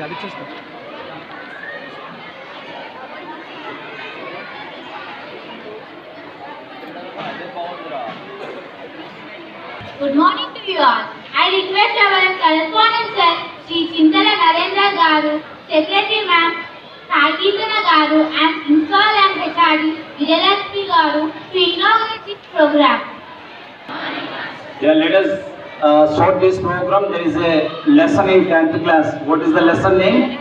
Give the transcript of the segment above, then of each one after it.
Good morning to you all. I request our correspondent sir, Sri Chintala Narendra Garu, Secretary Ma'am, Saititana Garu, and Principal and HRD Vijayalakshmi Garu to inaugurate this program. Yeah, let us uh, start this program. There is a lesson in 10th class. What is the lesson name?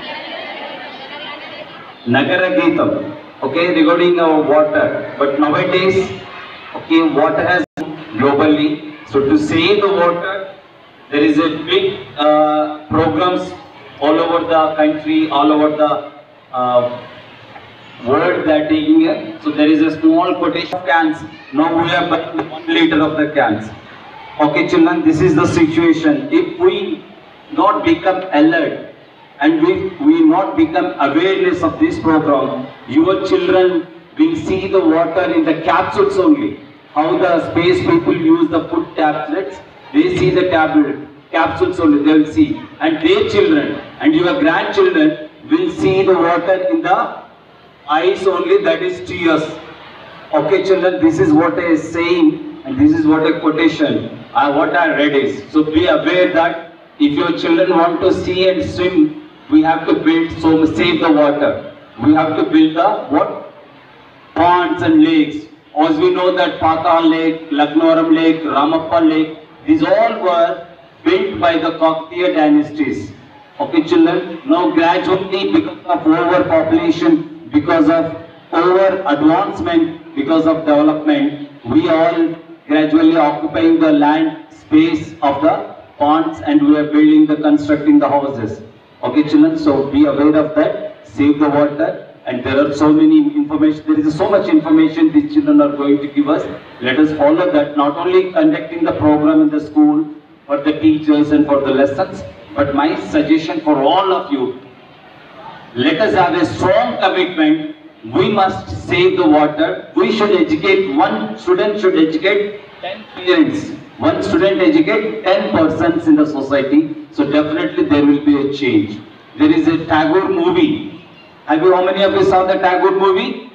Nagara Geetam. Okay, regarding uh, water. But nowadays, okay, water has globally. So to save the water, there is a big uh, programs all over the country, all over the uh, world that taking it. So there is a small quotation of cans. Now we have but one liter of the cans. Okay, children, this is the situation. If we not become alert and we we not become awareness of this program, your children will see the water in the capsules only. How the space people use the food tablets, they see the tablet capsules only. They will see, and their children and your grandchildren will see the water in the eyes only. That is tears. Okay, children, this is what I is saying, and this is what a quotation. I what I read is. So be aware that if your children want to see and swim, we have to build so save the water. We have to build the what ponds and lakes. As we know that Patal Lake, Lagnoram Lake, Ramappa Lake, these all were built by the Kakatiya dynasties. Okay, children. Now gradually because of overpopulation, because of over advancement, because of development, we all gradually occupying the land space of the ponds and we are building the constructing the houses. Okay, children. So be aware of that. Save the water. And there are so many information. There is so much information these children are going to give us. Let us follow that. Not only conducting the program in the school for the teachers and for the lessons, but my suggestion for all of you, let us have a strong commitment. We must save the water. We should educate, one student should educate 10 parents. One student educate 10 persons in the society. So definitely there will be a change. There is a Tagore movie. Have you, how many of you saw the Tagore movie?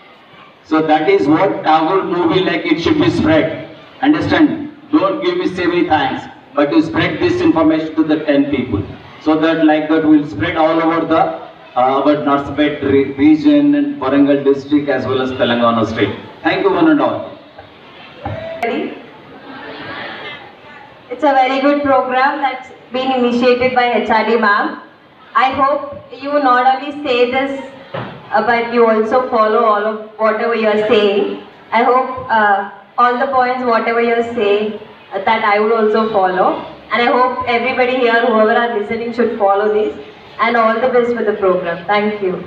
So that is what Tagore movie like it should be spread. Understand? Don't give me say many thanks, but you spread this information to the 10 people. So that like that will spread all over the uh, our Narsapet re- region and Warangal district as well as Telangana state. Thank you one and all. It's a very good program that's been initiated by HRD ma'am. I hope you not only say this, uh, but you also follow all of whatever you are saying. I hope uh, all the points, whatever you are saying, uh, that I would also follow. And I hope everybody here, whoever are listening, should follow this. And all the best for the program. Thank you.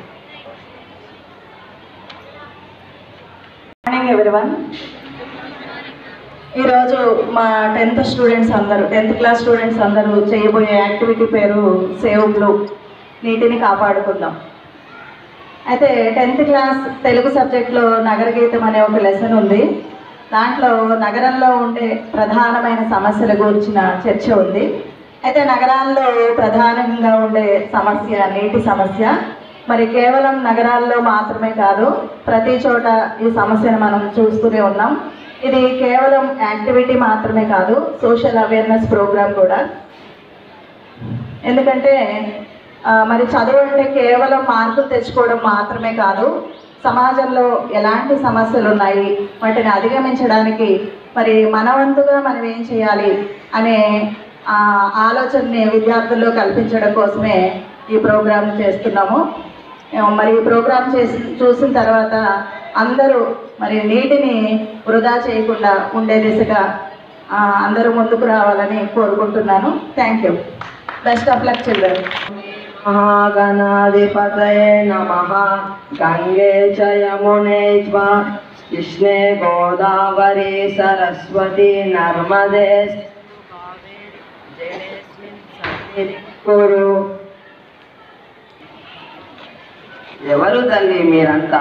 Morning everyone ఈరోజు మా tenth students అందరూ tenth class students అందరూ చేయబోయే activity పేరు save blue నీటిని కాపాడుకుందాం అయితే tenth class Telugu సబ్జెక్ట్లో నగరగీతం అనే ఒక లెసన్ ఉంది దాంట్లో నగరంలో ఉండే ప్రధానమైన సమస్యల గురించిన చర్చ ఉంది అయితే నగరాల్లో ప్రధానంగా ఉండే సమస్య నీటి సమస్య మరి కేవలం నగరాల్లో మాత్రమే కాదు ప్రతి చోట ఈ సమస్యను మనం చూస్తూనే ఉన్నాం ఇది కేవలం యాక్టివిటీ మాత్రమే కాదు సోషల్ అవేర్నెస్ ప్రోగ్రామ్ కూడా ఎందుకంటే ఆ, మరి చదువు అంటే కేవలం మార్కులు తెచ్చుకోవడం మాత్రమే కాదు సమాజంలో ఎలాంటి సమస్యలు ఉన్నాయి వాటిని అధిగమించడానికి మరి మన వంతుగా మనం ఏం చేయాలి అనే ఆ, ఆలోచనని విద్యార్థుల్లో కల్పించడం కోసమే ఈ ప్రోగ్రాం చేస్తున్నాము ఆ, మరి ఈ ప్రోగ్రాం చేసి చూసిన తర్వాత అందరూ మరి నీటిని వృధా చేయకుండా ఉండే దిశగా ఆ, అందరూ ముందుకు రావాలని కోరుకుంటున్నాను thank you best of luck children महागणाधिपतये नमः गङ्गे च यमुने च कृष्णे गोदावरी सरस्वती नर्मदे కురు ఎవరు తల్లి మీరంతా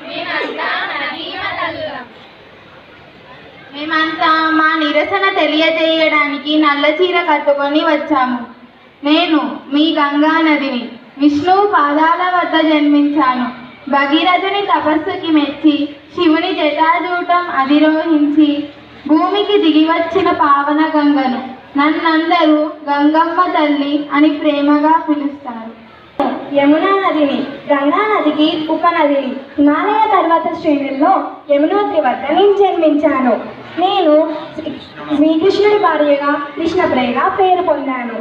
మేమంతా మా నిరసన తెలియజేయడానికి నల్ల చీర కట్టుకొని వచ్చాము నేను మీ గంగా నదిని విష్ణువు పాదాల వద్ద జన్మించాను భగీరథుని తపస్సుకి మెచ్చి శివుని జటాజూటం అధిరోహించి భూమికి దిగివచ్చిన పావన గంగను నన్నందరూ గంగమ్మ తల్లి అని ప్రేమగా పిలుస్తారు యమునా నదిని గంగా నదికి ఉపనదిని హిమాలయ పర్వత శ్రేణుల్లో యమునోత్రి వద్ద నేను జన్మించాను నేను శ్రీ- శ్రీకృష్ణుడి భార్యగా కృష్ణప్రియగా పేరు పొందాను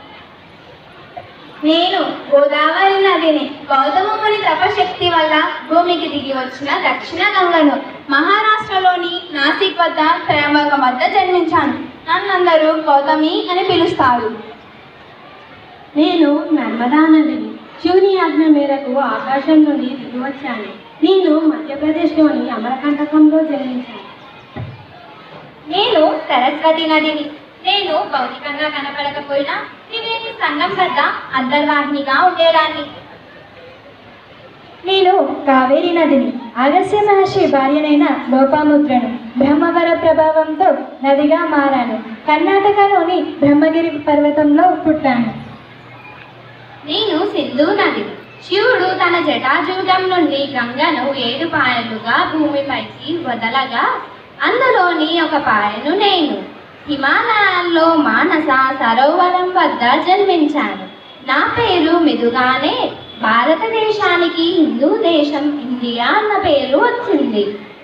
నేను గోదావరి నదిని గౌతమ ముని తపశక్తి వల్ల భూమికి దిగి వచ్చిన దక్షిణ గంగను మహారాష్ట్రలోని నాసిక్ వద్ద త్రయంబకం వద్ద జన్మించాను నన్నందరూ గౌతమి అని పిలుస్తారు నేను నర్మదా నదిని శివుని ఆజ్ఞ మేరకు ఆకాశం నుండి దిగి వచ్చాను నేను మధ్యప్రదేశ్లోని అమరకంటకంలో జన్మించాను నేను సరస్వతి నదిని నేను భౌతికంగా కనపడకపోయినా త్రివేణి సంఘం వద్ద అంతర్వాహినిగా ఉండేదాన్ని నేను కావేరి నదిని అగస్య మహర్షి భార్యనైన లోపాముద్రను బ్రహ్మవర ప్రభావంతో నదిగా మారాను కర్ణాటకలోని బ్రహ్మగిరి పర్వతంలో పుట్టాను నేను సింధు నదిని శివుడు తన జటాజూటం నుండి గంగను ఏడు పాయలుగా భూమిపైకి వదలగా అందులోని ఒక పాయను నేను హిమాలయాల్లో మానస సరోవరం వద్ద జన్మించాను నా పేరు మెదుగానే భారతదేశానికి హిందూ దేశం ఇండియా అన్న పేరు వచ్చింది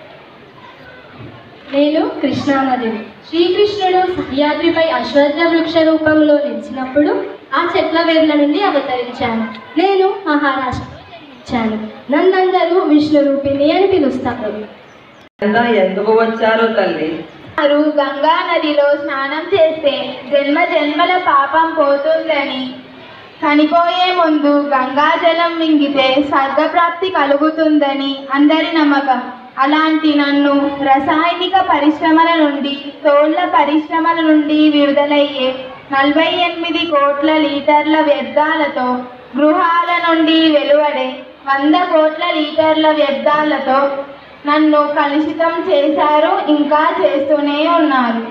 నేను కృష్ణానదిని శ్రీకృష్ణుడు సహ్యాద్రిపై అశ్వత్థ వృక్ష రూపంలో నిలిచినప్పుడు ఆ చెట్ల వేర్ల నుండి అవతరించాను నేను మహారాష్ట్రలో జన్మించాను నన్నందరూ విష్ణు రూపిణి అని పిలుస్తారు ఎంత ఎందుకు వచ్చారు తల్లి వారు గంగా నదిలో స్నానం చేస్తే జన్మ జన్మల పాపం పోతుందని చనిపోయే ముందు గంగా జలం మింగితే స్వర్గప్రాప్తి కలుగుతుందని అందరి నమ్మకం అలాంటి నన్ను రసాయనిక పరిశ్రమల నుండి తోళ్ల పరిశ్రమల నుండి విడుదలయ్యే నలభై ఎనిమిది కోట్ల లీటర్ల వ్యర్థాలతో గృహాల నుండి వెలువడే వంద కోట్ల లీటర్ల వ్యర్థాలతో నన్ను కలుషితం చేశారు ఇంకా చేస్తూనే ఉన్నారు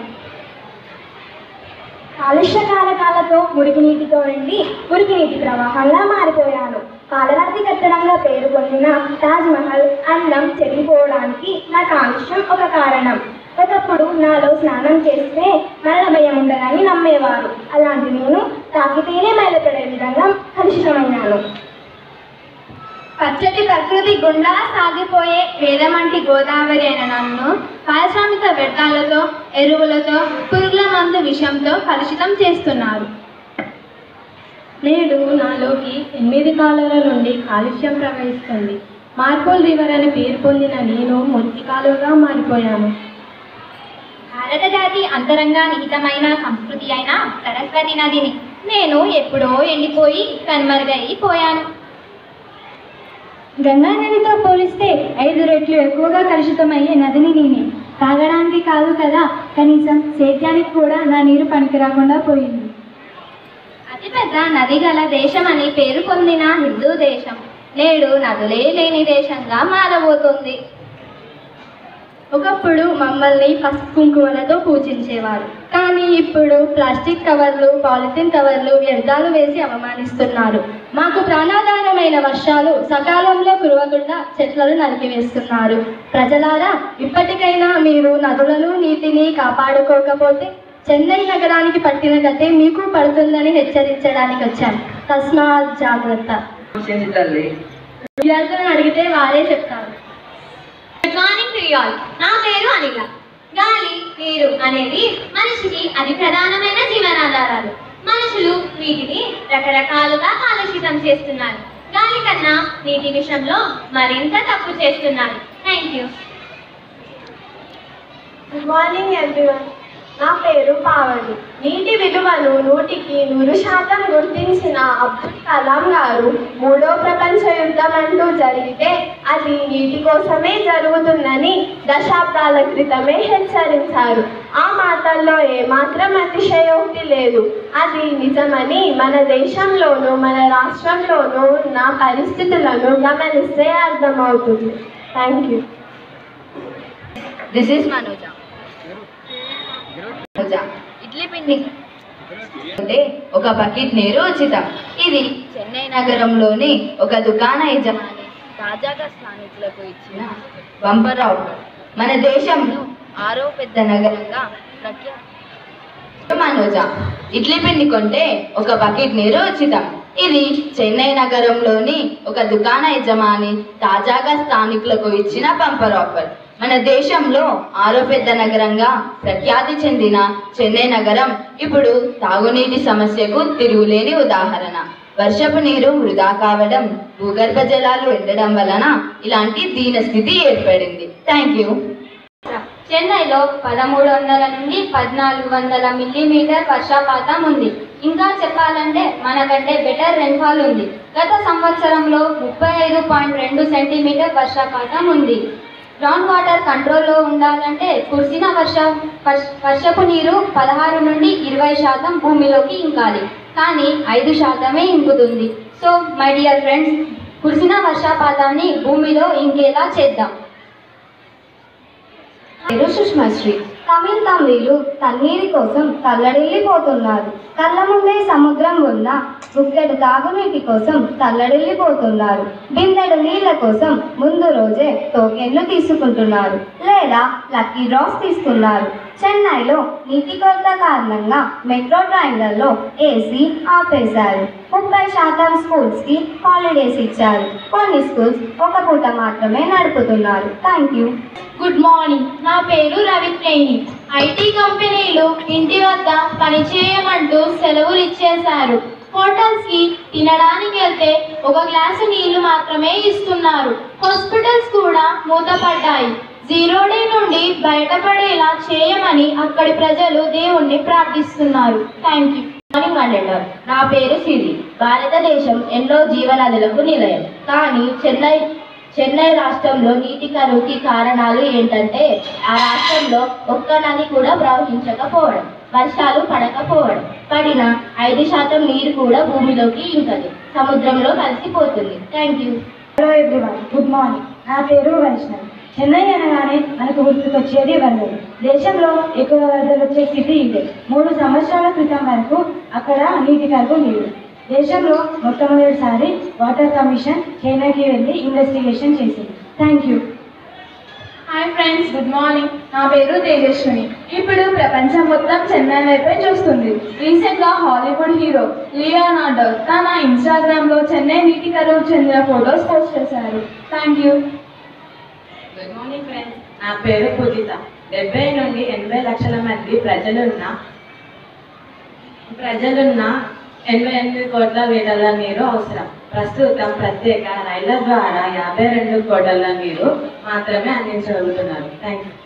కాలుష్య కారకాలతో మురికి నీటితో నిండి మురికి నీటి ప్రవాహంగా మారిపోయాను పాలరాతి కట్టడంగా పేరు పొందిన తాజ్ మహల్ అందం చెరిగిపోవడానికి నా కాలుష్యం ఒక కారణం ఒకప్పుడు నాలో స్నానం చేస్తే మరణ భయం ఉండదని నమ్మేవారు అలాంటి నేను తాకితేనే మైలపడే విధంగా కలుషితమయ్యాను పచ్చటి ప్రకృతి గుండా సాగిపోయే వేదమంటి గోదావరి అయిన నన్ను పారిశ్రామిక వ్యర్థాలతో ఎరువులతో పురుగుల మందు విషంతో కలుషితం చేస్తున్నారు నేడు నాలోకి ఎనిమిది కాలువల నుండి కాలుష్యం ప్రవహిస్తుంది మార్కోల్ రివర్ అని పేరు పొందిన నేను మురికి కాలువగా మారిపోయాను భారత జాతి అంతరంగా నిహితమైన సంస్కృతి అయిన సరస్వతి నదిని నేను ఎప్పుడో ఎండిపోయి కనుమరుగైపోయాను గంగా నదితో పోలిస్తే ఐదు రెట్లు ఎక్కువగా కలుషితమయ్యే నదిని నేనే తాగడానికి కాదు కదా కనీసం సేద్యానికి కూడా నా నీరు పనికి రాకుండా పోయింది అతిపెద్ద నది గల దేశం అని పేరు పొందిన హిందూ దేశం నేడు నదులే లేని దేశంగా మారబోతుంది ఒకప్పుడు మమ్మల్ని పసుపు కుంకుమలతో పూజించేవారు కానీ ఇప్పుడు ప్లాస్టిక్ కవర్లు పాలిథిన్ కవర్లు వ్యర్థాలు వేసి అవమానిస్తున్నారు మాకు ప్రాణాధారమైన వర్షాలు సకాలంలో కురవకుండా చెట్లను నరికివేస్తున్నారు ప్రజలారా ఇప్పటికైనా మీరు నదులను నీటిని కాపాడుకోకపోతే చెన్నై నగరానికి పట్టిన గతే మీకు పడుతుందని హెచ్చరించడానికి వచ్చాం తస్మాత్ జాగ్రత్త వచ్చింది తల్లి విద్యార్థులను అడిగితే వారే చెప్తారు గుడ్ మార్నింగ్ టు ఆల్ నా పేరు అనిల గాలి నీరు అనేవి మనిషికి అతి ప్రధానమైన జీవనాధారాలు మనుషులు వీటిని రకరకాలుగా కాలుషితం చేస్తున్నారు గాలి కన్నా నీటి విషయంలో మరింత తప్పు చేస్తున్నారు thank you good morning everyone నా పేరు పావని నీటి విలువను నూటికి నూరు శాతం గుర్తించిన అబ్దుల్ కలాం గారు మూడో ప్రపంచ యుద్ధం అంటూ జరిగితే అది నీటి కోసమే జరుగుతుందని దశాబ్దాల క్రితమే హెచ్చరించారు ఆ మాటల్లో ఏమాత్రం అతిశయోక్తి లేదు అది నిజమని మన దేశంలోనూ మన రాష్ట్రంలోనూ ఉన్న పరిస్థితులను గమనిస్తే అర్థమవుతుంది thank you this is Manoja idli పిండి అంటే ఒక బకెట్ నీరు ఉచితం ఇది చెన్నై నగరంలోని ఒక దుకాణ యజమాని తాజాగా స్థానికులకు ఇచ్చిన బంపర్ ఆఫర్ మన దేశంలో ఆరో పెద్ద నగరంగా ప్రఖ్యాతి మనోజ ఇడ్లీ పిండి కొంటే ఒక బకెట్ నీరు ఉచితం ఇది చెన్నై నగరంలోని ఒక దుకాణ యజమాని తాజాగా స్థానికులకు ఇచ్చిన బంపర్ ఆఫర్ మన దేశంలో ఆరో పెద్ద నగరంగా ప్రఖ్యాతి చెందిన చెన్నై నగరం ఇప్పుడు తాగునీటి సమస్యకు తిరుగులేని ఉదాహరణ వర్షపు నీరు వృధా కావడం భూగర్భ జలాలు ఎండడం వలన ఇలాంటి దీనస్థితి ఏర్పడింది థ్యాంక్ యూ చెన్నైలో పదమూడు వందల నుండి పద్నాలుగు వందల మిల్లీమీటర్ వర్షపాతం ఉంది ఇంకా చెప్పాలంటే మనకంటే బెటర్ రెయిన్ఫాల్ ఉంది గత సంవత్సరంలో ముప్పై ఐదు పాయింట్ రెండు సెంటీమీటర్ వర్షపాతం ఉంది గ్రౌండ్ వాటర్ కంట్రోల్లో ఉండాలంటే కురిసిన వర్ష వర్ష- వర్షపు నీరు పదహారు నుండి ఇరవై శాతం భూమిలోకి ఇంకాలి కానీ ఐదు శాతమే ఇంకుతుంది సో మై డియర్ ఫ్రెండ్స్ కురిసిన వర్షపాతాన్ని భూమిలో ఇంకేలా చేద్దాం పేరు సుష్మశ్రీ తమిళ తమిళులు తన్నీరి కోసం తల్లడిల్లిపోతున్నారు కళ్ళ ముందే సముద్రం ఉన్న బుక్కెడు తాగునీటి కోసం తల్లడిల్లిపోతున్నారు బిందెడు నీళ్ళ కోసం ముందు రోజే టోకెన్లు తీసుకుంటున్నారు లేదా లక్కీ డ్రాస్ తీసుకున్నారు చెన్నైలో నీటి కొరత కారణంగా మెట్రో ట్రైన్లలో ఏసీ ఆపేశారు ముప్పై శాతం స్కూల్స్కి హాలిడేస్ ఇచ్చారు కొన్ని స్కూల్స్ ఒక పూట మాత్రమే నడుపుతున్నారు థ్యాంక్ యూ గుడ్ మార్నింగ్ నా పేరు రవిత్రేణి ఐటీ కంపెనీలు ఇంటి వద్ద పనిచేయమంటూ సెలవులు ఇచ్చేశారు హోటల్స్ కి తినడానికి వెళ్తే ఒక గ్లాసు నీళ్లు మాత్రమే ఇస్తున్నారు హాస్పిటల్స్ కూడా మూతపడ్డాయి జీరో డే నుండి బయటపడేలా చేయమని అక్కడి ప్రజలు దేవుణ్ణి ప్రార్థిస్తున్నారు థ్యాంక్ యూ మార్నింగ్ అండర్ నా పేరు సిరి భారతదేశం ఎన్నో జీవనదులకు నిలయం కానీ చెన్నై చెన్నై రాష్ట్రంలో నీటి కరువుకి కారణాలు ఏంటంటే ఆ రాష్ట్రంలో ఒక్క నది కూడా ప్రవహించకపోవడం వర్షాలు పడకపోవడం పడిన ఐదు శాతం నీరు కూడా భూమిలోకి ఇంకదు సముద్రంలో కలిసిపోతుంది thank you hello everyone good morning నా పేరు వైష్ణవి చెన్నై అనగానే మనకు గుర్తుకొచ్చేది వరదలు దేశంలో ఎక్కువ వరదలు వచ్చే సిటీ ఇదే మూడు సంవత్సరాల క్రితం వరకు అక్కడ నీటి కరువు లేదు దేశంలో మొట్టమొదటిసారి వాటర్ కమిషన్ చెన్నైకి వెళ్ళి ఇన్వెస్టిగేషన్ చేసింది thank you hi friends good morning నా పేరు తేజస్విని ఇప్పుడు ప్రపంచం మొత్తం చెన్నై వైపే చూస్తుంది రీసెంట్ గా హాలీవుడ్ హీరో లియోనార్డో తన ఇన్స్టాగ్రామ్ లో చెన్నై నీటి కరువు చెందిన ఫొటోస్ పోస్ట్ చేశారు thank you good morning friends నా పేరు పూజిత డెబ్బై నుండి ఎనభై లక్షల మంది ప్రజలున్న ప్రజలున్న ఎనభై ఎనిమిది కోట్ల లీటర్ల నీరు అవసరం ప్రస్తుతం ప్రత్యేక రైళ్ల ద్వారా యాభై రెండు కోట్ల నీరు మాత్రమే అందించగలుగుతున్నారు thank you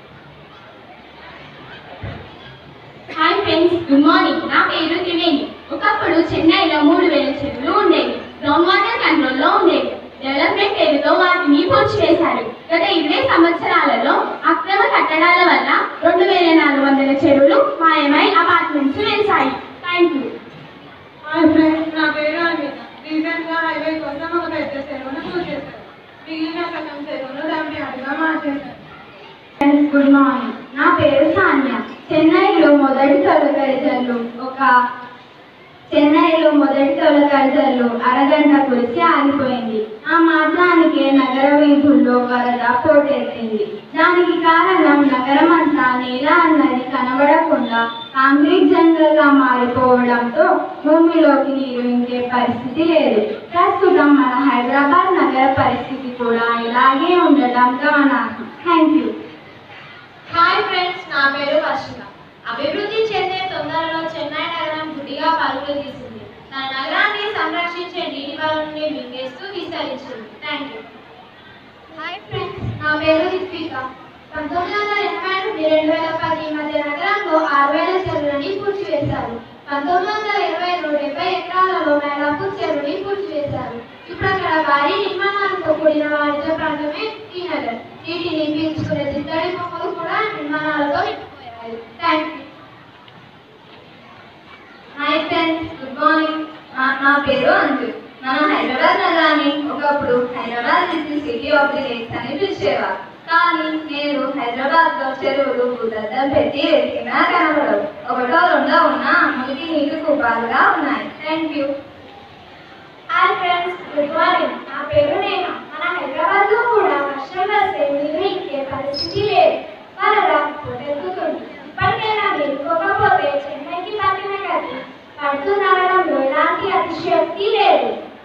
hi friends good morning నా పేరు త్రివేణి ఒకప్పుడు చెన్నైలో మూడు వేల చెరువులు ఉండేవి గ్రౌండ్ వాటర్ కంట్రోల్లో ఉండేవి డెవలప్మెంట్ పేరుతో వాటిని పూడ్చివేశారు గత ఇరవై సంవత్సరాలలో అక్రమ కట్టడాల వల్ల రెండు వేల నాలుగు వందల చెరువులు మాయమై అపార్ట్మెంట్స్ వెలిసాయి థ్యాంక్ యూ హాయ్ ఫ్రెండ్స్ నా పేరు అన్విత రీసెంట్ గా హైవే కోసం ఒక పెద్ద చెరువును పూజ చేశారు మిగిలిన సగం చెరువును డబ్బి అడిగా మార్చేశారు ఫ్రెండ్స్ గుడ్ మార్నింగ్ నా పేరు సాన్య చెన్నైలో మొదటి తొలకరి జల్లు ఒక చెన్నైలో మొదటి తొలకరి జల్లు అరగంట కురిసి ఆగిపోయింది ఆ మాత్రానికే నగర వీధుల్లో వరద పోటెత్తింది దానికి కారణం నగరం అంతా నేల అన్నది కనబడకుండా కాంక్రీట్ జంగల్గా మారిపోవడంతో భూమిలోకి నీరు ఇంకే పరిస్థితి లేదు ప్రస్తుతం మన హైదరాబాద్ నగర పరిస్థితి కూడా ఇలాగే ఉండటం గమనార్హం థ్యాంక్ యూ హాయ్ ఫ్రెండ్స్ నా పేరు వర్షిక అభివృద్ధి చెందే తొందరలో చెన్నై నగరం గుడిగా పరుగులు తీసింది తన నగరాన్ని సంరక్షించే నీటి వనరుని మింగేస్తూ విస్తరించింది థ్యాంక్ యూ హాయ్ ఫ్రెండ్స్ నా పేరు రిత్విక పంతొమ్మిది వందల ఎనభై నుండి రెండు వేల పది మధ్య నగరంలో ఆరు వేల చెరువులని పూడ్చివేశారు పంతొమ్మిది వందల ఇరవైలో డెబ్బై ఎకరాలలో మేళాపూర్ చెరువుని పూడ్చివేశారు ఇప్పుడు అక్కడ భారీ నిర్మాణాలతో కూడిన వాణిజ్య ప్రాంతమే ఈ నగర్ నీటిని పీల్చుకునే దిద్దడి బొమ్మలు కూడా నిర్మాణాలతో నిండిపోయాయి thank you hi friends good morning నా పేరు అంజు మన హైదరాబాద్ నగరాన్ని ఒకప్పుడు Hyderabad is the city of the lakes అని పిలిచేవారు కానీ నేను హైదరాబాద్ లో చెరువులు గుడ్డలు పెట్టి ఎత్తినా కనబడవు ఒకటో రెండో ఉన్నా మురికి నీటి కూపాలుగా ఉన్నాయి thank you hi friends good morning నా పేరు నేను మన హైదరాబాద్ లో కూడా వర్షం వస్తే నీరు ఇంకే పరిస్థితి లేదు వరద పొడెక్కుతుంది ఇప్పటికైనా నిలుకోకపోతే చెన్నైకి పట్టిన గది పడుతూ రావడంలో ఎలాంటి అతిశయోక్తి లేదు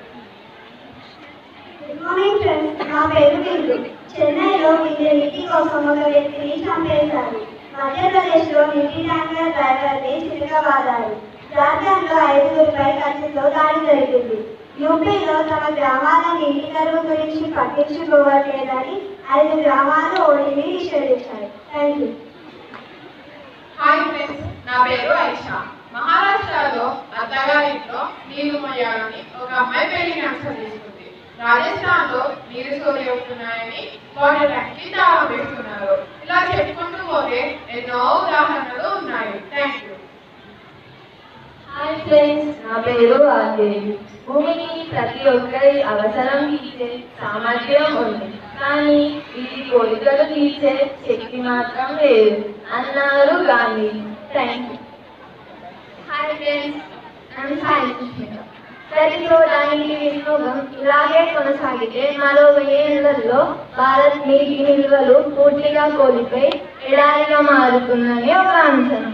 గుడ్ మార్నింగ్ ఫ్రెండ్స్ నా పేరు బిందు చెన్నైలో వీళ్ళ నీటి కోసం ఒక వ్యక్తిని చంపేశారు మధ్యప్రదేశ్లో నీటి ట్యాంకర్ డ్రైవర్ని చిరకబాదారు జార్ఖండ్లో ఐదుగురిపై కత్తితో దాడి జరిగింది యూపీలో తమ గ్రామాల నీటి కరువు గురించి పట్టించుకోవట్లేదని ఐదు గ్రామాలు ఓడిని నిషేధించాయి థ్యాంక్ యూ హాయ్ ఫ్రెండ్స్ నా పేరు ఐషా మహారాష్ట్రలో అత్తగారింట్లో నీళ్లు మొయ్యాలని ఒక అమ్మాయి పెళ్లి క్యాన్సల్ చేసుకుంది రాజస్థాన్ లో నీరు సోరి అవుతున్నాయని వాటర్ ట్యాంక్ కి దావా పెడుతున్నారు ఇలా చెప్పుకుంటూ పోతే ఎన్నో ఉదాహరణలు ఉన్నాయి థ్యాంక్ యూ హాయ్ ఫ్రెండ్స్ నా పేరు ఆర్దేవి భూమికి ప్రతి ఒక్కరి అవసరం తీర్చే సామర్థ్యం ఉంది కానీ ఇది కోరికలు తీర్చే శక్తి మాత్రం లేదు అన్నారు Gandhi thank you hi friends I'm Sai ప్రతిరోజానికి వినియోగం ఇలాగే కొనసాగితే మరో వెయ్యేళ్లలో భారత్ నీటి నిల్వలు పూర్తిగా కోల్పోయి ఎడారిగా మారుతుందని ఒక అంచనా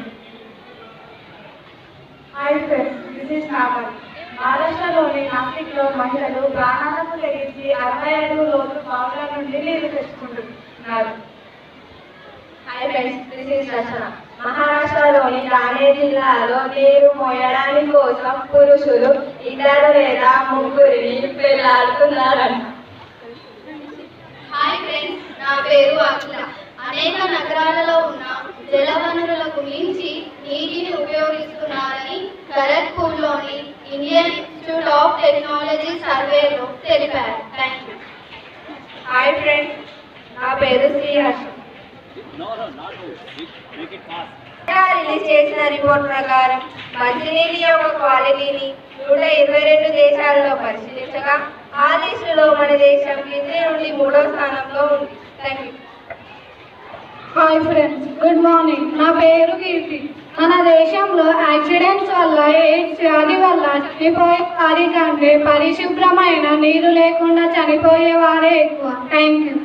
hi friends this is Nagar మహారాష్ట్రలోని నాసిక్లో మహిళలు ప్రాణాలకు తెగించి అరవై ఐదు లోతు బావుల నుండి నీళ్లు తెచ్చుకుంటున్నారు hi friends this is Rachana మహారాష్ట్రలోని ఠానే జిల్లాలో నీరు మోయడానికి కోసం పురుషులు ఇద్దరు లేదా ముగ్గురిని పెళ్లాడుతున్నారంట హాయ్ ఫ్రెండ్స్ నా పేరు అఖిల అనేక నగరాలలో ఉన్న జలవనరులకు మించి నీటిని ఉపయోగిస్తున్నారని ఖరగ్పూర్లోని ఇండియన్ ఇన్స్టిట్యూట్ ఆఫ్ టెక్నాలజీ సర్వేలో తెలిపారు థ్యాంక్ యూ హాయ్ ఫ్రెండ్స్ నా పేరు శ్రీహర్ష రిలీజ్ చేసిన రిపోర్ట్ ప్రకారం మంచినీటి యొక్క క్వాలిటీని నూట ఇరవై రెండు దేశాలలో పరిశీలించగా ఆ లిస్టులో మన దేశం కింది నుండి మూడో స్థానంలో ఉంది thank you hi friends good morning నా పేరు కీర్తి మన దేశంలో యాక్సిడెంట్స్ వల్ల ఎయిడ్స్ వ్యాధి వల్ల చనిపోయే వారి కంటే పరిశుభ్రమైన నీరు లేకుండా చనిపోయే వారే ఎక్కువ థ్యాంక్ యూ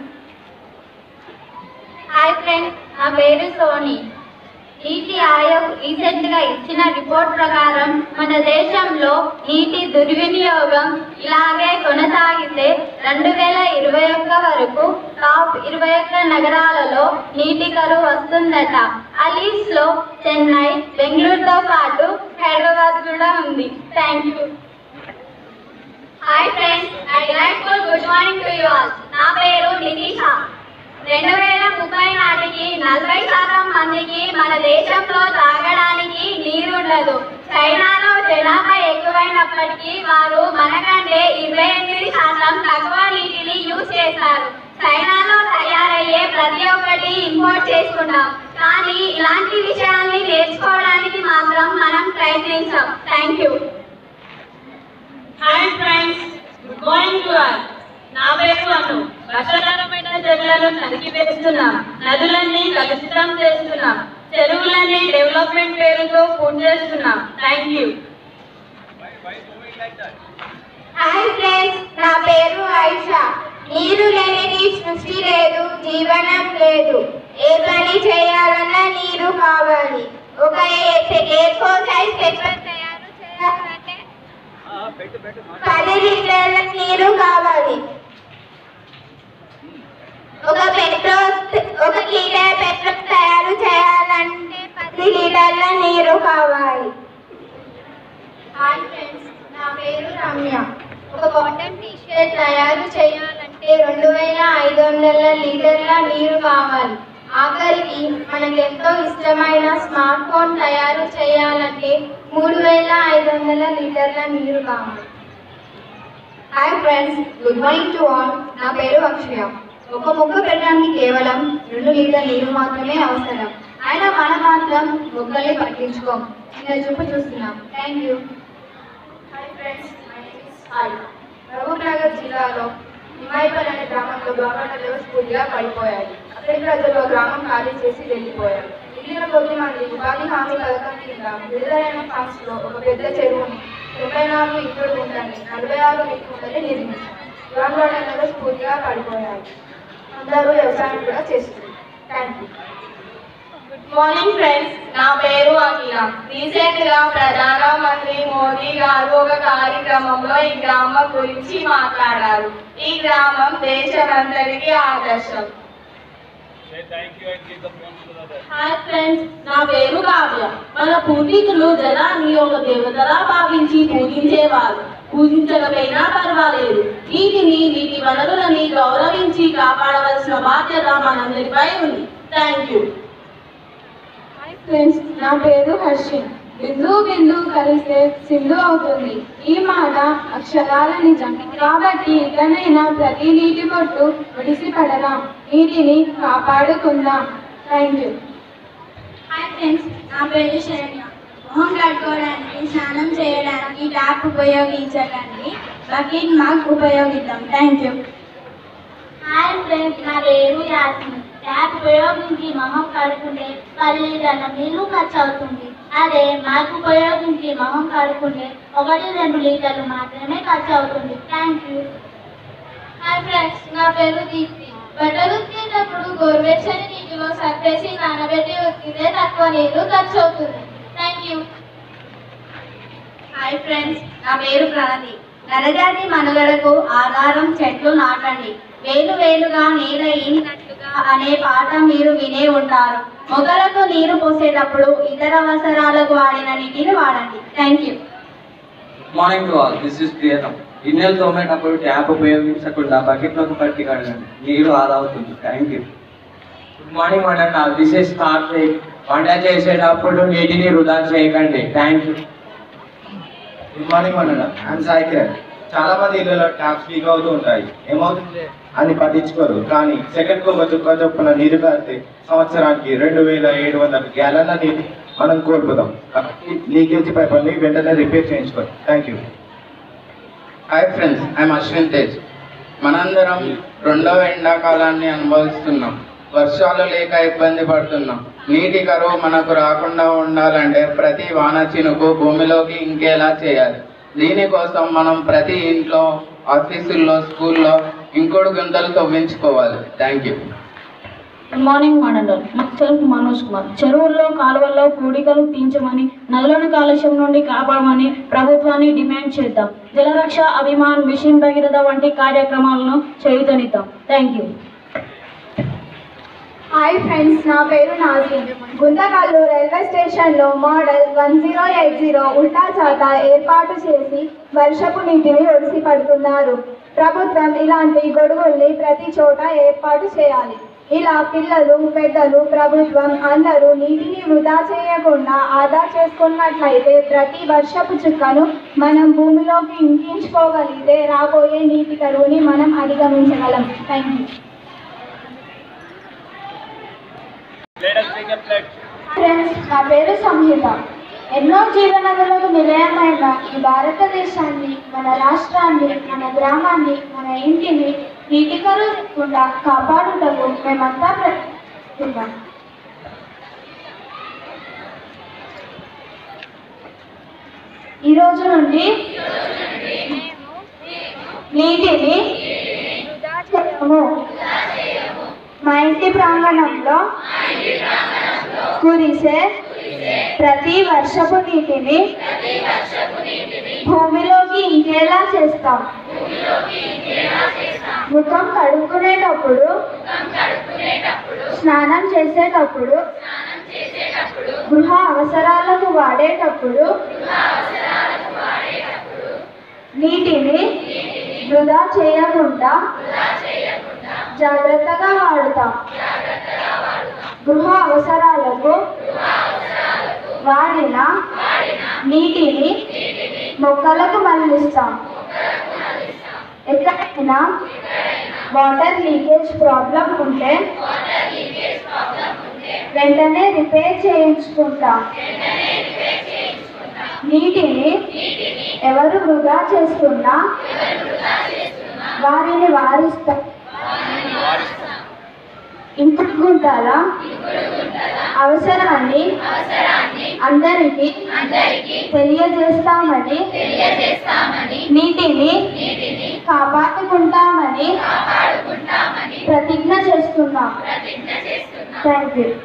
హాయ్ ఫ్రెండ్స్ నా పేరు సోని నీతి ఆయోగ్ రీసెంట్ గా ఇచ్చిన రిపోర్ట్ ప్రకారం మన దేశంలో నీటి దుర్వినియోగం ఇలాగే కొనసాగితే రెండు వేల ఇరవై ఒక్క వరకు టాప్ ఇరవై ఒక్క నగరాలలో నీటి కరువు వస్తుందట ఆ లిస్ట్ లో చెన్నై బెంగళూరుతో పాటు హైదరాబాద్ కూడా ఉంది thank you hi friends good morning to you all నా పేరు నితీషా రెండు వేల ముప్పై నాటికి నలభై శాతం మందికి మన దేశంలో తాగడానికి నీరుండదు చైనాలో జనాభా ఎక్కువైనప్పటికీ వారు మనకంటే ఇరవై ఎనిమిది శాతం తక్కువ నీటిని యూజ్ చేస్తారు చైనాలో తయారయ్యే ప్రతి ఒక్కటి ఇంపోర్ట్ చేసుకుంటాం కానీ ఇలాంటి విషయాల్ని నేర్చుకోవడానికి మాత్రం మనం ప్రయత్నించాం thank you hi friends good morning to all నా పేరు అను వర్షాకాలమైన చెరువులను నరికి వేస్తున్నాం నదులన్నీ కలుషితం చేస్తున్నాం చెరువులన్నీ డెవలప్మెంట్ పేరుతో పూర్తి చేస్తున్నాం థ్యాంక్ యూ హాయ్ ఫ్రెండ్స్ నా పేరు ఐషా నీరు లేనిది సృష్టి లేదు జీవనం లేదు ఏ పని చేయాలన్నా నీరు కావాలి ఒక ఎయిర్పోర్ట్ పెట్రోల్ తయారు చేయాలంటే పది లీటర్ల నీరు కావాలి ఒక పెట్రోల్ ఒక లీటర్ పెట్రోల్ తయారు చేయాలంటే పది లీటర్ల నీరు కావాలి హాయ్ ఫ్రెండ్స్ నా పేరు రమ్య ఒక కాటన్ టీ షర్ట్ తయారు చేయాలంటే రెండు వేల ఐదు వందల లీటర్ల నీరు కావాలి ఆఖరికి మనకు ఎంతో ఇష్టమైన స్మార్ట్ ఫోన్ తయారు చేయాలంటే మూడు వేల ఐదు వందల లీటర్ల నీరు కావాలి hi friends good morning to all నా పేరు అక్షయ ఒక మొక్క పెట్టడానికి కేవలం రెండు లీటర్ నీరు మాత్రమే అవసరం అయినా మనం మాత్రం మొక్కల్ని పట్టించుకోం చిన్న చూపు చూస్తున్నాం thank you hi friends my name is Sai Mahabubnagar జిల్లాలో నిమ్మాయిపల్లి అనే గ్రామంలో గవర్నమెంట్ స్కూల్గా పడిపోయాయి అక్కడి ప్రజలు ఆ గ్రామం ఖాళీ చేసి వెళ్ళిపోయారు మిగిలిన కొద్ది మంది ఉపాధి హామీ పథకం కింద విడుదలైన ఫండ్స్ లో ఒక పెద్ద చెరువుని తొంభై నాలుగు ఇప్పుడు ఉండండి నలభై ఆరు నీటి ఉందని నిర్మించారు గవర్నమెంట్ స్కూల్గా పడిపోయాయి అందరూ వ్యవసాయం కూడా చేస్తుంది thank you good morning friends నా పేరు అఖిల రీసెంట్ గా ప్రధాన మంత్రి మోదీ గారు ఒక కార్యక్రమంలో ఈ గ్రామం గురించి మాట్లాడారు ఈ గ్రామం దేశమంతటికి ఆదర్శం హాయ్ ఫ్రెండ్స్ నా పేరు కావ్య మన పూర్వీకులు జలాన్ని ఒక దేవతలా భావించి పూజించేవారు పూజించకపోయినా పర్వాలేదు నీటిని నీటి వనరులని గౌరవించి కాపాడవలసిన బాధ్యత మనందరిపై ఉంది థ్యాంక్ యూ హాయ్ ఫ్రెండ్స్ నా పేరు హర్షిన్ బిందు బిందు కలిస్తే సింధు అవుతుంది ఈ మాట అక్షరాల నిజం కాబట్టి ఇకనైనా ప్రతి నీటి బొట్టు ఒడిసి పడదాం నీటిని కాపాడుకుందాం థ్యాంక్ యూ హాయ్ ఫ్రెండ్స్ నా పేరు శరణ్య మొహం కట్టుకోవడానికి స్నానం చేయడానికి ట్యాప్ ఉపయోగించకండి బకెట్ మాగ్ ఉపయోగిద్దాం థ్యాంక్ యూ హాయ్ ఫ్రెండ్స్ నా పేరు యాస్మిన్ ట్యాప్ ఉపయోగించి మొహం కడుకుంటే పది లీటర్ల నీళ్లు ఖర్చు అవుతుంది అదే మాకు ఉపయోగించి మొహం కడుకుంటే ఒకటి రెండు లీటర్లు మాత్రమే ఖర్చు అవుతుంది థ్యాంక్ యూ హాయ్ ఫ్రెండ్స్ నా పేరు దీప్తి బట్టలు ఉతికేటప్పుడు గోరువెచ్చని నీటిలో సర్ఫేసి నానబెట్టి ఉతికితే తక్కువ నీరు ఖర్చు అవుతుంది థ్యాంక్ యూ హాయ్ ఫ్రెండ్స్ నా పేరు ప్రణతి నరజాతి మనుగడకు ఆధారం చెట్లు నాటండి వేలు వేలుగా నీడ ఈనినట్లుగా అనే పాట మీరు వినే ఉంటారు మొగలకు నీరు పోసేటప్పుడు ఇతర అవసరాలకు వాడిన నీటిని వాడండి thank you morning to all this is Priyatham గిన్నెలు తోమేటప్పుడు ట్యాప్ ఉపయోగించకుండా బకెట్లోకి పట్టి కడగండి నీరు ఆదా అవుతుంది థ్యాంక్ యూ గుడ్ మార్నింగ్ వంట దిస్ ఇస్ కార్తీక్ వంట చేసేటప్పుడు నీటిని వృధా చేయకండి thank you good morning Vandana I'm Sai Kiran చాలా మంది ఇళ్ళలో ట్యాప్స్ లీక్ అవుతూ ఉంటాయి ఏమవుతుంది అని పట్టించుకోరు కానీ సెకండ్ ఒక చుక్క చొప్పున నీరు కారితే సంవత్సరానికి రెండు వేల ఏడు వందల గ్యాలన్ల నీరు మనం కోల్పోతాం కాబట్టి లీకేజ్ పైపుల్ని వెంటనే రిపేర్ చేయించుకోవాలి thank you hi friends I'm Ashwin Tej మనందరం రెండవ ఎండాకాలాన్ని అనుభవిస్తున్నాం వర్షాలు లేక ఇబ్బంది పడుతున్నాం నీటి కరువు మనకు రాకుండా ఉండాలంటే ప్రతి వాన చినుకు భూమిలోకి ఇంకేలా చేయాలి దీనికోసం మనం ప్రతి ఇంట్లో ఆఫీసుల్లో స్కూల్లో ఇంకోడు గుంతలు తవ్వించుకోవాలి థ్యాంక్ యూ గుడ్ మార్నింగ్ మండల్ సెల్ఫ్ మనోజ్ కుమార్ చెరువుల్లో కాలువల్లో కూడికలు తీయించమని నదులను కాలుష్యం నుండి కాపాడమని ప్రభుత్వాన్ని డిమాండ్ చేద్దాం జలరక్ష అభిమాన్ మిషన్ భగీరథ వంటి కార్యక్రమాలను చేయుతనిద్దాం థ్యాంక్ యూ హాయ్ ఫ్రెండ్స్ నా పేరు నాజీన్ గుంతకల్లు రైల్వే స్టేషన్లో model one zero eight zero ఉల్టా చాత ఏర్పాటు చేసి వర్షపు నీటిని ఒడిసి పడుతున్నారు ప్రభుత్వం ఇలాంటి గొడుగుల్ని ప్రతి చోట ఏర్పాటు చేయాలి ఇలా పిల్లలు పెద్దలు ప్రభుత్వం అందరూ నీటిని వృధా చేయకుండా ఆదా చేసుకున్నట్లయితే ప్రతి వర్షపు చుక్కను మనం భూమిలోకి ఇంకించుకోగలిగితే రాబోయే నీటి కరువుని మనం అధిగమించగలం థ్యాంక్ యూ ఫ్రెండ్స్ నా పేరు సంహిత ఎన్నో జీవనదులకు నిలయమైన ఈ భారతదేశాన్ని మన రాష్ట్రాన్ని మన గ్రామాన్ని మన ఇంటిని నీటి కరువు లేకుండా కాపాడుటకు మేమంతా ప్రయత్నిస్తున్నాం ఈ రోజు నుండి నీటిని వృధా చేయము మా ఇంటి ప్రాంగణంలో కురిసే ప్రతి వర్షపు నీటిని భూమిలోకి ఇంకేలా చేస్తాం ముఖం కడుక్కునేటప్పుడు స్నానం చేసేటప్పుడు గృహ అవసరాలకు వాడేటప్పుడు నీటిని వృధా చేయకుండా జాగ్రత్తగా వాడుతాం గృహ అవసరాలకు వాడిన నీటిని మొక్కలకు మళ్ళిస్తాం ఎక్కడైనా వాటర్ లీకేజ్ ప్రాబ్లం ఉంటే వెంటనే రిపేర్ చేయించుకుంటాం నీటిని ఎవరు వృధా చేస్తున్నా వారిని వారిస్తా ఇంపుకుంటారా అవసరాన్ని అందరికీ తెలియజేస్తామని నీటిని కాపాడుకుంటామని ప్రతిజ్ఞ చేస్తున్నాం థ్యాంక్ యూ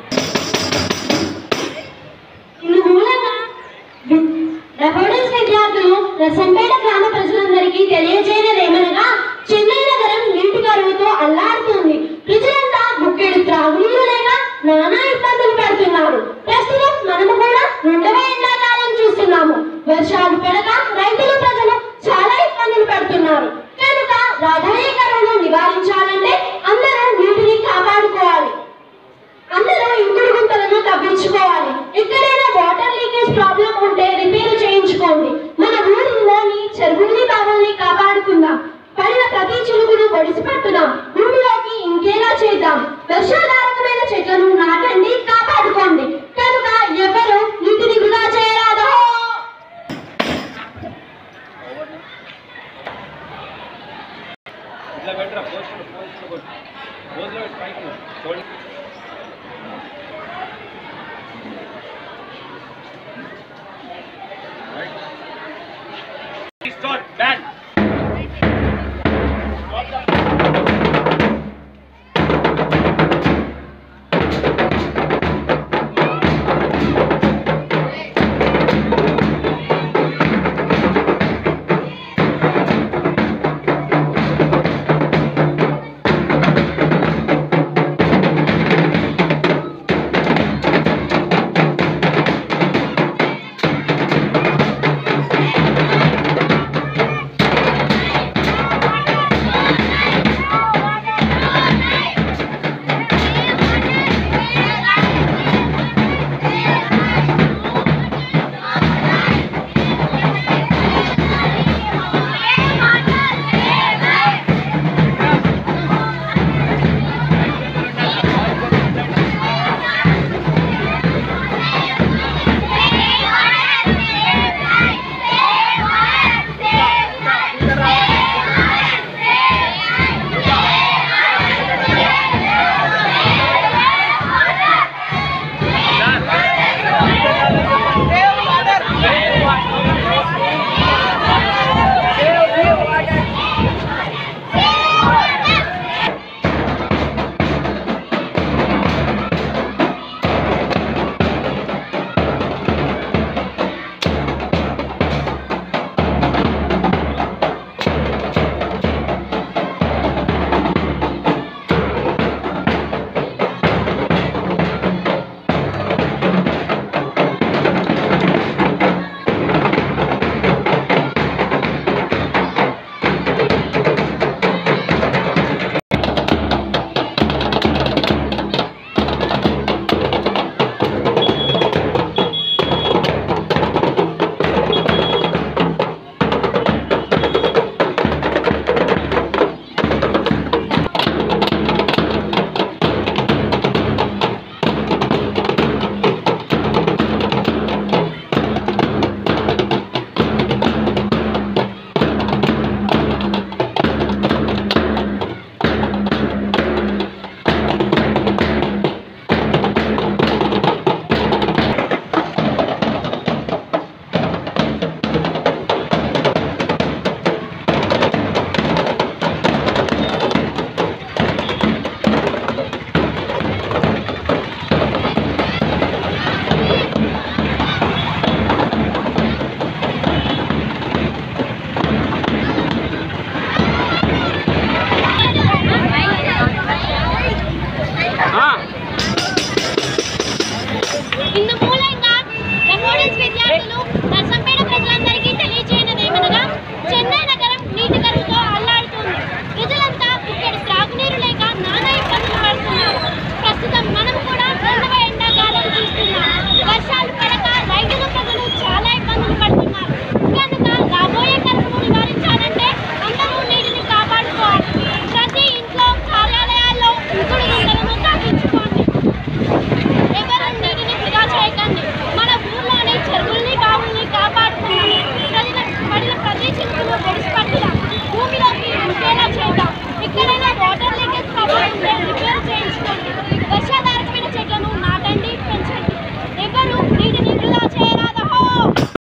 ఇందు మూలంగా రబోడస్ విద్యార్థులు రసంపేట గ్రామ ప్రజలందరికీ తెలియజేయలేమనగా చెన్నై నగరం నీటి కరువుతో అల్లాడుతుంది ప్రజలంతా బుక్కెడు త్రాగునీరు లేక నానా ఇబ్బందులు పడుతున్నారు ప్రస్తుతం మనము కూడా రెండవ ఎండాకాలం చూస్తున్నాము వర్షాలు పడక రైతులు ప్రజలు చాలా ఇబ్బందులు పడుతున్నారు కనుక రాబోయే కరువును నివారించాలంటే అందరూ నీటిని కాపాడుకోవాలి అందరూ ఇంకుడు గుంతలను తగ్గించుకోవాలి ఎక్కడైనా వాటర్ లీకేజ్ ప్రాబ్లం ఉంటే రిపేర్ చేయించుకోండి మన ఊరిలోని చెరువుల్ని బావుల్ని కాపాడుకుందాం పడిన ప్రతి చిలుకును పొడిసిపెట్టుదాం భూమిలోకి ఇంకేలా చేద్దాం వర్షాధారకమైన చెట్లను నాటండి కాపాడుకోండి కనుక ఎవరు నీటిని వృధా చేయరాదో ఇట్లా పెట్టరా పోస్ట్ పోస్ట్ పోస్ట్ లో పైకి చూడండి